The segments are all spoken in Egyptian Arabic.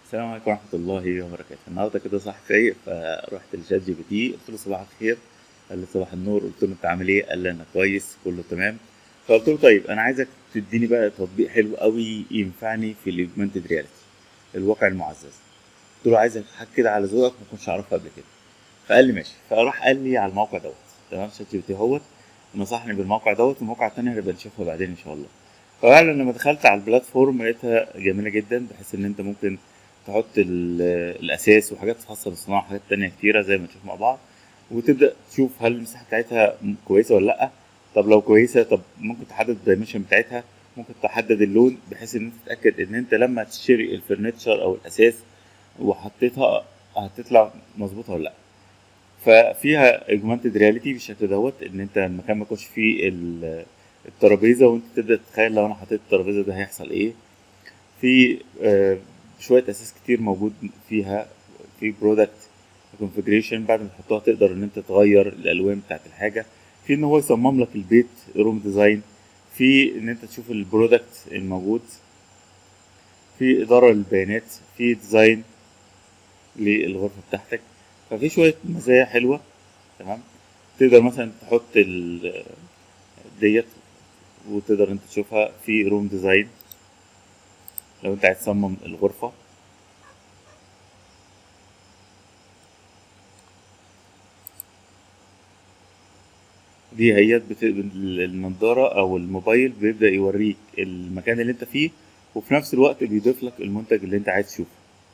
السلام عليكم ورحمة الله وبركاته النهاردة كده صاحي فايق فرحت لشات جي بي تي قلت له صباح الخير قال لي صباح النور قلت له انت عامل ايه قال لي انا كويس كله تمام فقلت له طيب انا عايزك تديني بقى تطبيق حلو قوي ينفعني في الاوجمانتد رياليتي الواقع المعزز قلت له عايزك حاجة كده على ذوقك ما كنتش اعرفها قبل كده فقال لي ماشي فراح قال لي على الموقع دوت تمام شات جي بي تي هوت نصحني بالموقع دوت والموقع التاني هنبقى نشوفها بعدين ان شاء الله ففعلا لما دخلت على البلاتفورم لقيتها جميلة جدا بحيث ان انت ممكن تحط ال- الاساس وحاجات خاصه بالصناعه وحاجات تانية كتيره زي ما نشوف مع بعض وتبدا تشوف هل المساحه بتاعتها م- كويسه ولا لا طب لو كويسه طب ممكن تحدد الدايمنشن بتاعتها ممكن تحدد اللون بحيث ان انت تتاكد ان انت لما تشتري الفرنتشر او الاساس وحطيتها هتطلع مظبوطه ولا لا ففيها اجمانتد رياليتي بالشكل دوت ان انت المكان ما يكونش فيه ال- الترابيزه وانت تبدا تتخيل لو انا حطيت الترابيزه ده هيحصل ايه في آه، شويه اساس كتير موجود فيها في برودكت كونفجريشن بعد ما تحطها تقدر ان انت تغير الالوان بتاعت الحاجه في ان هو يصمم لك البيت روم ديزاين في ان انت تشوف البرودكت الموجود في اداره للبيانات في ديزاين للغرفه بتاعتك ففي شويه مزايا حلوه تمام تقدر مثلا تحط ال- ديت وتقدر انت تشوفها في روم ديزاين لو انت عايز تصمم الغرفة دي هي بت... النضارة أو الموبايل بيبدأ يوريك المكان اللي انت فيه وفي نفس الوقت بيضيف لك المنتج اللي انت عايز تشوفه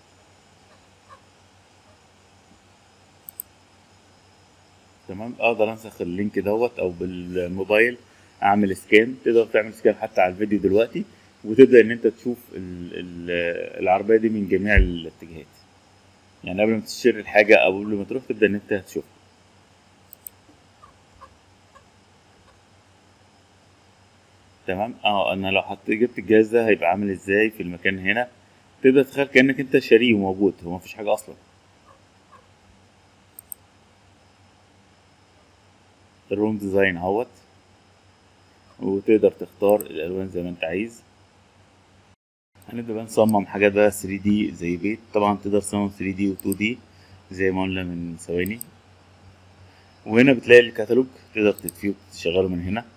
تمام اقدر انسخ اللينك دوت او بالموبايل اعمل سكان تقدر تعمل سكان حتى على الفيديو دلوقتي وتبدا ان انت تشوف ال- ال- العربيه دي من جميع الاتجاهات يعني قبل ما تشتري الحاجه او قبل ما تروح تبدا ان انت تشوفها تمام اه انا لو حط جبت الجهاز ده هيبقى عامل ازاي في المكان هنا تبدا تتخيل كانك انت شاريه وموجود هو مفيش حاجه اصلا الروم ديزاين اهوت وتقدر تختار الالوان زي ما انت عايز هنبدأ بقى نصمم حاجات بقى 3D زي بيت طبعا تقدر تصمم 3D و 2D زي ما قلنا من ثواني وهنا بتلاقي الكتالوج تقدر تطفيه وتشغله من هنا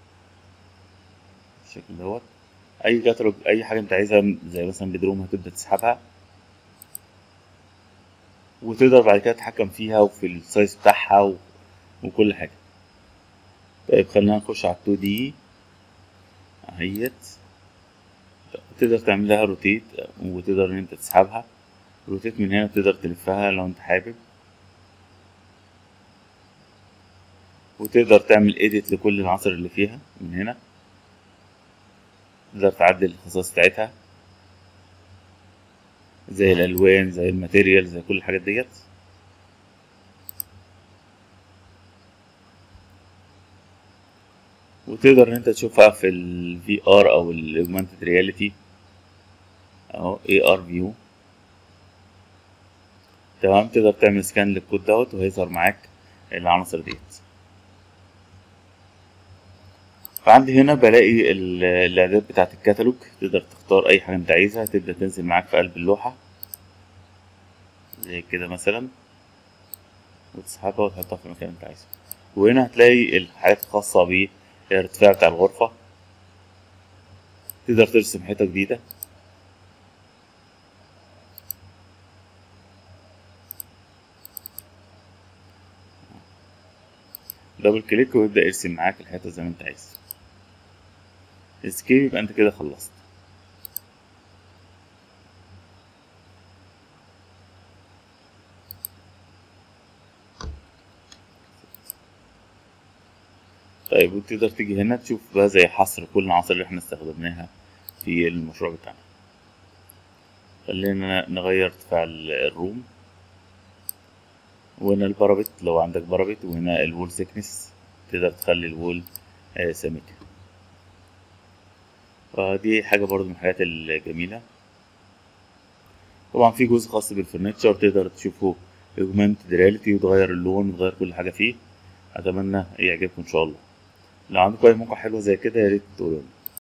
بالشكل دوت اي كتالوج اي حاجه انت عايزها زي مثلا بدروم هتبدا تسحبها وتقدر بعد كده تتحكم فيها وفي السايز بتاعها و... وكل حاجه طيب خلينا نخش على 2 دي اهيت تقدر تعمل لها روتيت وتقدر ان انت تسحبها روتيت من هنا تقدر تلفها لو انت حابب وتقدر تعمل ايديت لكل العناصر اللي فيها من هنا تقدر تعدل الخصائص بتاعتها زي الالوان زي الماتيريال زي كل الحاجات ديت وتقدر ان انت تشوفها في ال VR او ال Augmented Reality اهو AR View تمام تقدر تعمل سكان للكود دوت وهيظهر معاك العناصر ديت فعندي هنا بلاقي ال- الاعداد بتاعت الكتالوج تقدر تختار اي حاجة انت عايزها تبدأ تنزل معاك في قلب اللوحة زي كده مثلا وتسحبها وتحطها في المكان اللي انت عايزه وهنا هتلاقي الحاجات الخاصة بالارتفاع بتاع الغرفة تقدر ترسم حيطة جديدة دبل كليك ويبدأ يرسم معاك الحيطة زي ما انت عايز اسكيب يبقى انت كده خلصت طيب وتقدر تيجي هنا تشوف بقى زي حصر كل العناصر اللي احنا استخدمناها في المشروع بتاعنا خلينا نغير ارتفاع ال- الروم وهنا البارابت لو عندك بارابت وهنا الوول سيكنس تقدر تخلي الوول آه، سميكة فدي حاجة برضو من الحاجات الجميلة طبعا في جزء خاص بالفرنتشر تقدر تشوفه اوجمانتد رياليتي وتغير اللون وتغير كل حاجة فيه أتمنى يعجبكم إن شاء الله لو عندكم أي موقع حلو زي كده يا ريت تقولوا لي